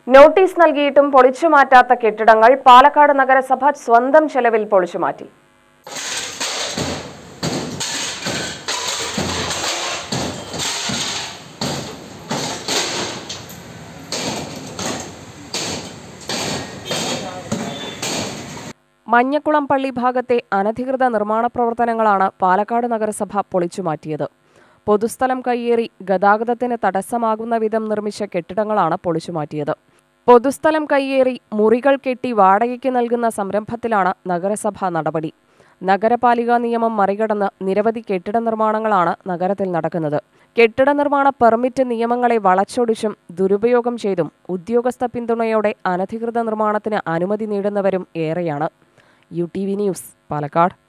notice നൽകിയിട്ടും പൊളിച്ചുമാറ്റാത്ത കെട്ടിടങ്ങൾ പാലക്കാട് നഗരസഭ സ്വന്തം ചെലവിൽ പൊളിച്ചുമാറ്റി മഞ്ഞക്കുളം പള്ളി ഭാഗത്തെ അനധികൃത നിർമ്മാണ പ്രവർത്തനങ്ങളാണ് പാലക്കാട് നഗരസഭ പൊളിച്ചുമാറ്റിയത് പൊതുസ്ഥലം കയ്യേറി ഗതാഗതത്തിന് തടസ്സമാകുന്ന വിധം നിർമ്മിച്ച കെട്ടിടങ്ങളാണ് പൊളിച്ചുമാറ്റിയത് പൊതുസ്ഥലം കയ്യേറി മുറികൾ കെട്ടി വാടകയ്ക്ക് നൽകുന്ന സംരംഭത്തിലാണ് നഗരസഭ നടപടി നഗരപാലികാ നിയമം മറികടന്ന് നിരവധി കെട്ടിട നിർമ്മാണങ്ങളാണ് നഗരത്തിൽ നടക്കുന്നത് കെട്ടിട നിർമ്മാണ പെർമിറ്റ് നിയമങ്ങളെ വളച്ചൊടിച്ചും ദുരുപയോഗം ചെയ്തും ഉദ്യോഗസ്ഥ പിന്തുണയോടെ അനധികൃത നിർമ്മാണത്തിന് അനുമതി നേടുന്നവരും ഏറെയാണ് U T V news Palakkad